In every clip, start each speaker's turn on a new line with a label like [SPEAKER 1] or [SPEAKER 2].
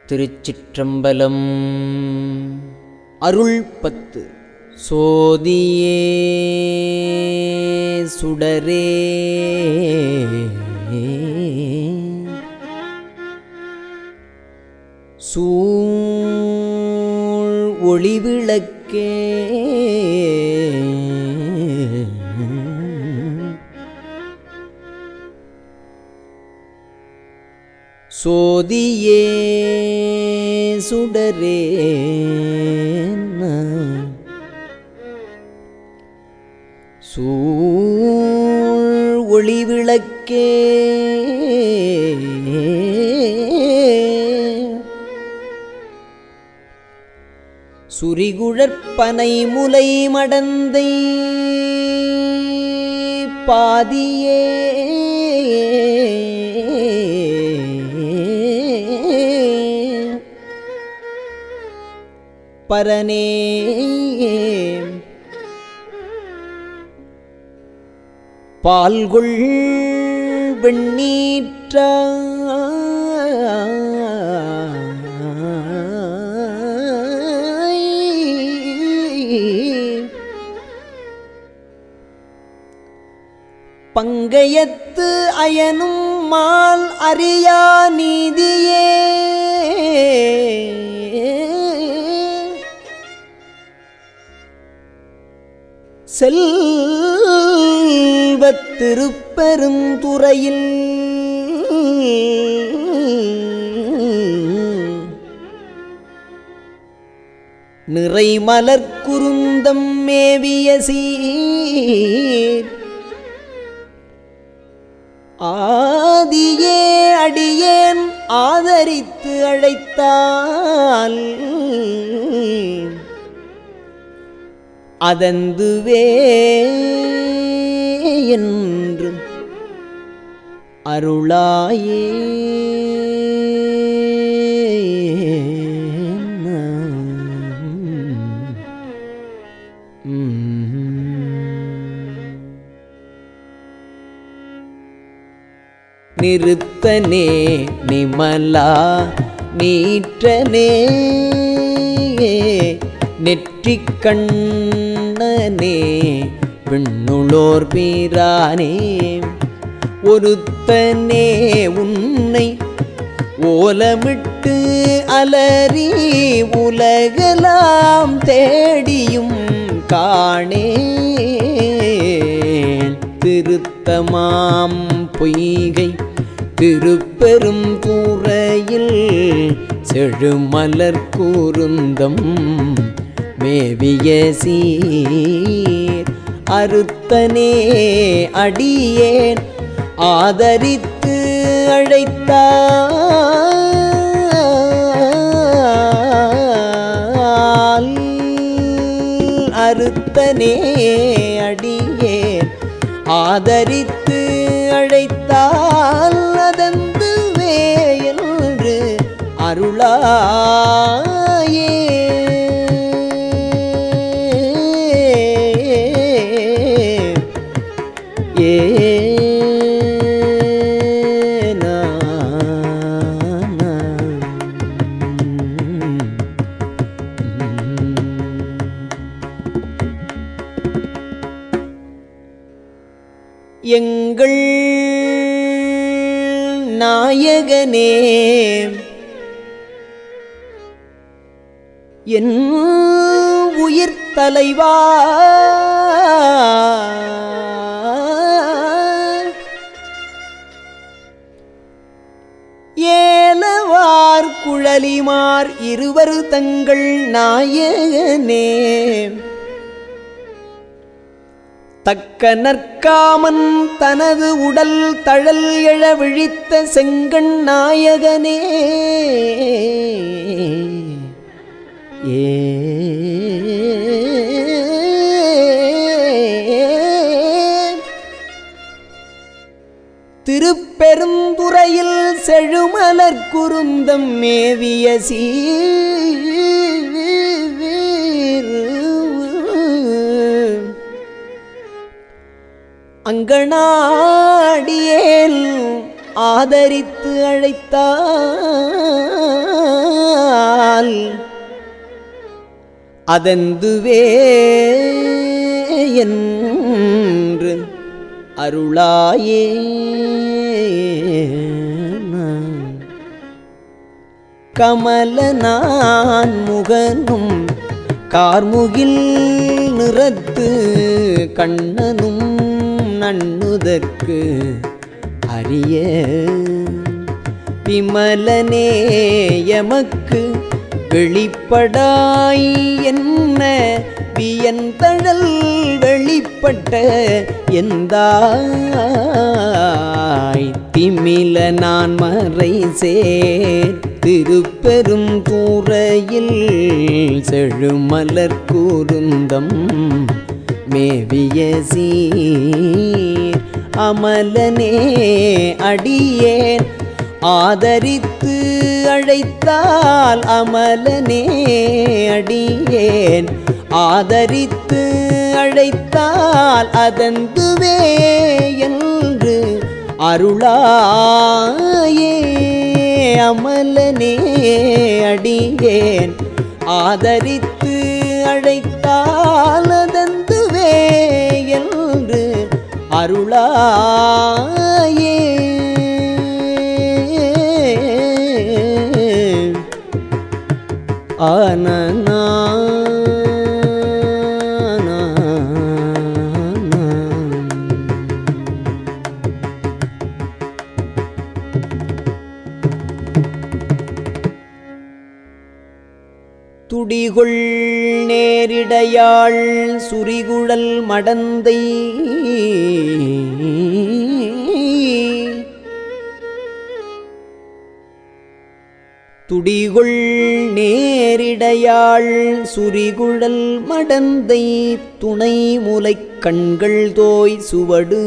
[SPEAKER 1] திருச்சிற்றம்பலம் அருள் பத்து சோதியே சுடரே சூழ் ஒளிவிளக்கே சோதியே சுடரே சூழ் ஒளிவிளக்கே சுரிகுழற்பனை முலை மடந்தை பாதியே பரனே பால்கொள் வெண்ணீற்ற பங்கயத்து அயனும் மால் அறியா நீதியே செல்வத் திருப்பெருந்துறையில் நிறைமலர் குருந்தம் மேவிய சீர் ஆதியே அடியேன் ஆதரித்து அழைத்தால் அதந்துவே என்று அருளாயே நிறுத்தனே நிமலா நீற்றனே நெற்றிக் கண்ணனே விண்ணுளோர் பீரானே ஒருத்தனே உன்னை ஓலமிட்டு அலறி உலகலாம் தேடியும் காணே திருத்தமாம் பொய்கை திருப்பெரும் தூரையில் செழுமலர் கூறுந்தம் மேவிய சீர் அறுத்தனே அடியேன் ஆதரித்து அழைத்தால் அறுத்தனே அடியேன் ஆதரித்து அழைத்தால் அதந்துவே என்று அருளாயே ஏ எங்கள் நாயகனே என் உயிர் தலைவா ஏலவார் குழலிமார் இருவர் தங்கள் நாயகனே தக்க நற்காமன் தனது உடல் தழல் எழ விழித்த செங்கண் நாயகனே ஏ திருப்பெருந்துறையில் செழுமலர் குருந்தம் மேவிய சீர் அங்கனாடியேல் ஆதரித்து அழைத்தால் அதந்துவே என்று அருளாயே கமல நான் முகனும் கார்முகில் நிறத்து கண்ணனும் நண்ணுதற்கு அரிய விமலனே எமக்கு வெளிப்படாய் என்ன வியந்தழல் வெளிப்பட்ட எந்தாய் திமில நான் மறை சேர் திருப்பெரும் தூரையில் செழுமலர் கூருந்தம் மேவிய சீர் அமலனே அடியேன் ஆதரித்து அழைத்தால் அமலனே அடியேன் ஆதரித்து அழைத்தால் அதந்துவே என்று அருளாயே அமலனே அடியேன் ஆதரித்து அழைத்தால் அதந்துவே என்று அருளாயே ஆனனா துடிகொள் நேரிடையாள் சுரிகுழல் மடந்தை துடிகொள் நேரிடையாள் சுரிகுழல் மடந்தை துணை முலைக் கண்கள் தோய் சுவடு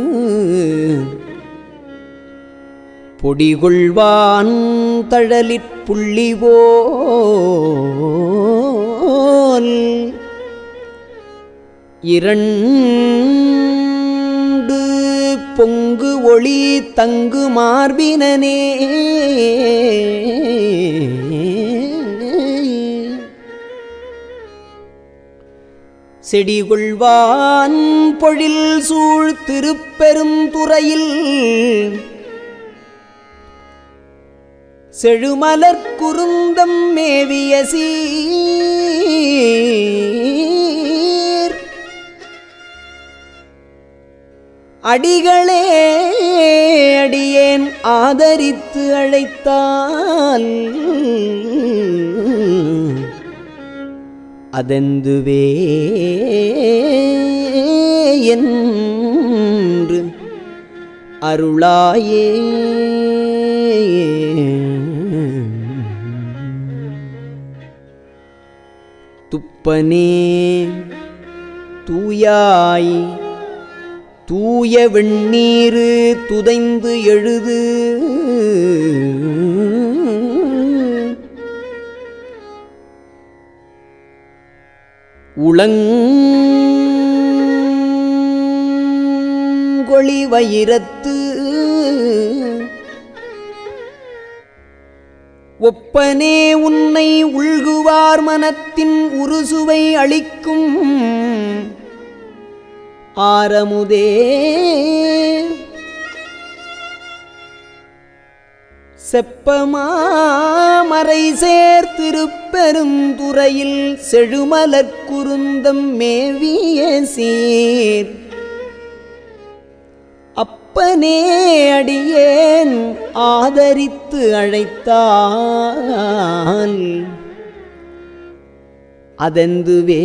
[SPEAKER 1] பொடிகொள்வான் தழலிற் புள்ளிவோல் இரண்டு பொங்கு ஒளி தங்கு மார்பினனே செடிகொள்வான் பொழில் சூழ் திருப்பெரும் துறையில் செழுமலர் குருந்தம் மேவிய சீர் அடிகளே அடியேன் ஆதரித்து அழைத்தால் அதெந்துவே என்று அருளாயே துப்பனே தூயாய் தூய வெண்ணீரு துதைந்து எழுது உளங்கொழி வயிரத்து ஒப்பனே உன்னை உள்குவார் மனத்தின் உருசுவை அளிக்கும் ஆரமுதே செப்பமாமறை சேர்த்திருப்பெரும் துறையில் செழுமலர் குருந்தம் மேவிய சீர் அப்பனே அடியேன் ஆதரித்து அழைத்தால் அதெந்துவே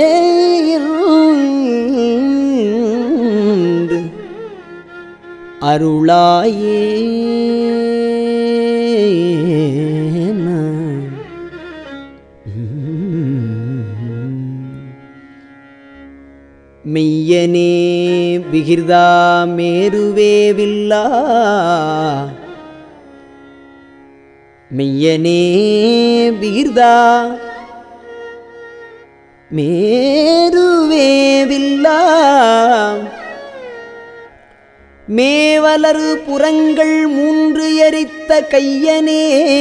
[SPEAKER 1] என்று அருளாயே மெய்யனே விகிர்தா மேருவேவில்லா மெய்யனே விகிர்தா மேருவேவில்லா மேவலரு புறங்கள் மூன்று எரித்த கையனே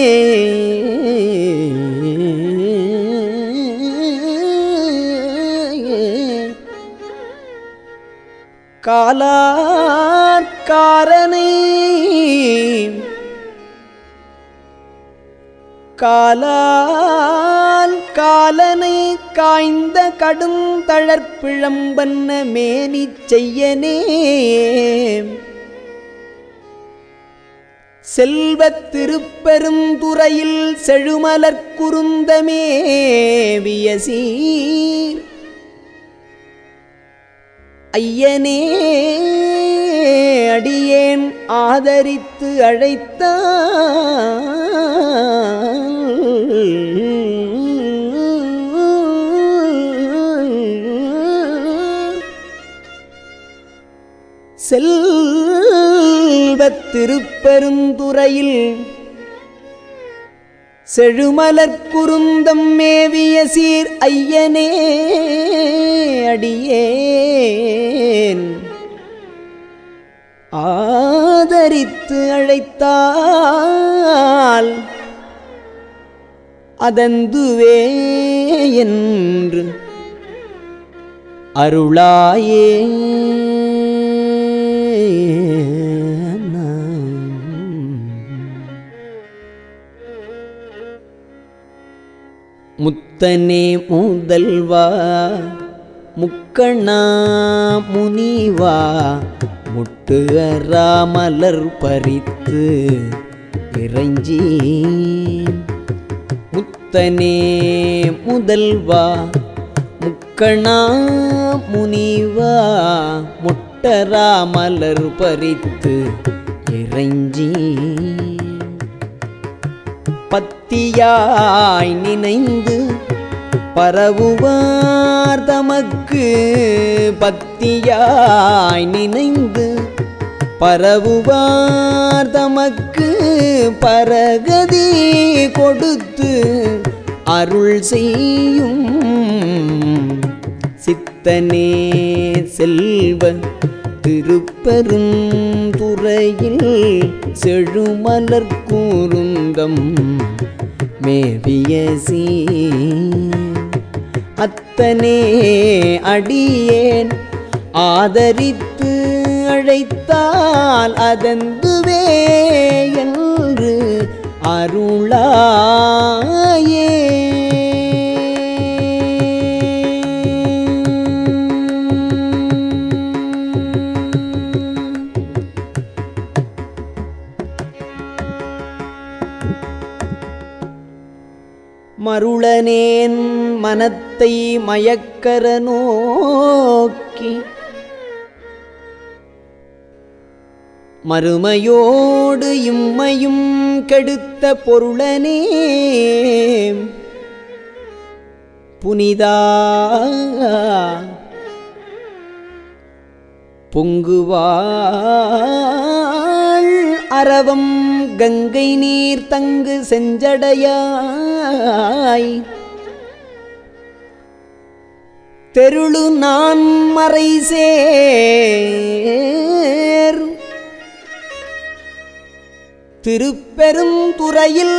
[SPEAKER 1] காலாக்காரனை காலால் காலனை காய்ந்த கடும் தளர்ப்பிழம்பன்ன மேனிச் செய்யனே செல்வத் திருப்பெருந்துறையில் செழுமலர் குருந்தமே வியசீர் ஐயனே அடியேன் ஆதரித்து அழைத்தால் செல்வத் திருப்பெருந்துறையில் செழுமலர் குருந்தம் மேவிய சீர் ஐயனே அடியேன் ஆதரித்து அழைத்தால் அதந்துவே என்று அருளாயே முத்தனே முதல்வா முக்கண்ணா முனிவா முட்டு அறாமலர் பறித்து இறைஞ்சி முத்தனே முதல்வா முக்கணா முனிவா முட்டரா மலர் பறித்து இறைஞ்சி பத்தியாய் நினைந்து பரவுவார் தமக்கு பத்தியாய் நினைந்து பரவுவார் தமக்கு பரகதி கொடுத்து அருள் செய்யும் சித்தனே செல்வ திருப்பெரும் துறையில் செழுமலர் கூறுந்தம் மேவிய சீ அத்தனே அடியேன் ஆதரித்து அழைத்தால் அதந்துவே என்று அருளாயே மருளனேன் மனத்தை மயக்கர நோக்கி மறுமையோடு இம்மையும் கெடுத்த பொருளனே புனிதா பொங்குவாள் அரவம் கங்கை நீர் தங்கு செஞ்சடையாய் தெருளு நான் மறை சேர் திருப்பெரும் துறையில்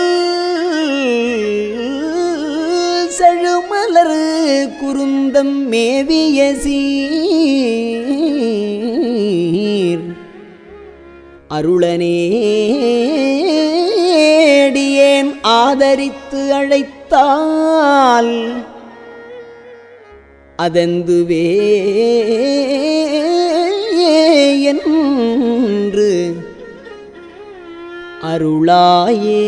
[SPEAKER 1] செழுமலர் குருந்தம் மேவிய சீர் அருளனேடியேன் ஆதரித்து அழைத்தால் அதந்துவே என்று அருளாயே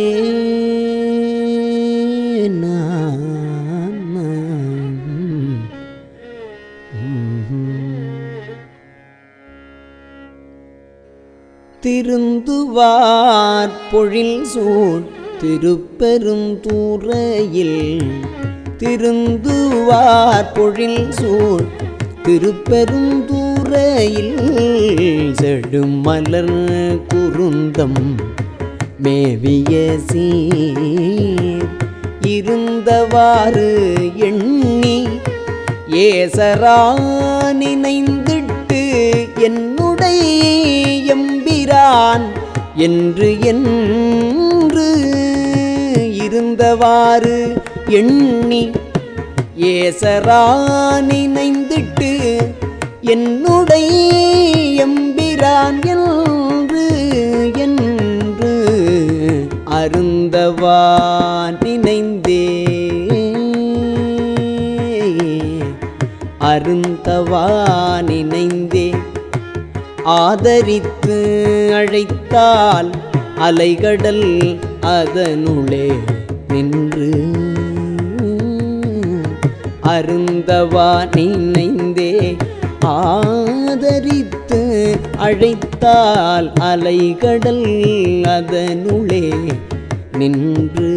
[SPEAKER 1] திருந்துவார் பொழில் சூழ் திருப்பெரும் தூரையில் திருந்துவார் பொழில் சூழ் திருப்பெரும் தூரையில் செடும் மலர் குருந்தம் மேவிய சீர் இருந்தவாறு எண்ணி ஏசரா நினைந்திட்டு என்னுடைய எம்பிரான் என்று என்று இருந்தவாறு எண்ணி ஏசரா நினைந்திட்டு என்னுடைய எம்பிரான் என்று என்று அருந்தவா நினைந்தே அருந்தவா நினைந்தே ஆதரித்து அழைத்தால் அலைகடல் அதனுளே நின்று அருந்தவா நினைந்தே ஆதரித்து அழைத்தால் அலைகடல் அதனுளே நின்று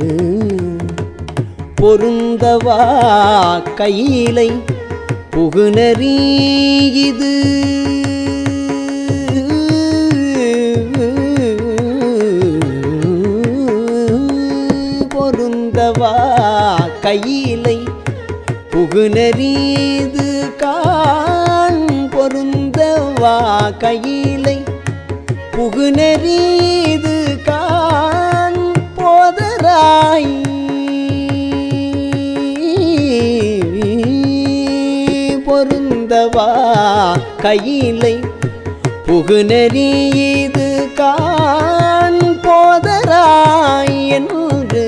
[SPEAKER 1] பொருந்தவா கையிலை புகுநறி இது பொருந்தவா கையிலை புகுநரீது கான் பொருந்தவா கையிலை புகுநரீது கான் போதராய் பொருந்தவா கையிலை புகுநரீது கான் போதராய் என்று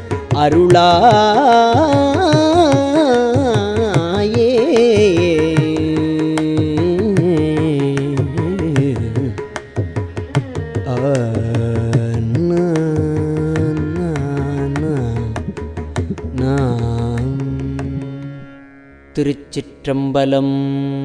[SPEAKER 1] அருளாயே ஆ, நா, நா, நா, நாம் திருச்சிற்றம்பலம்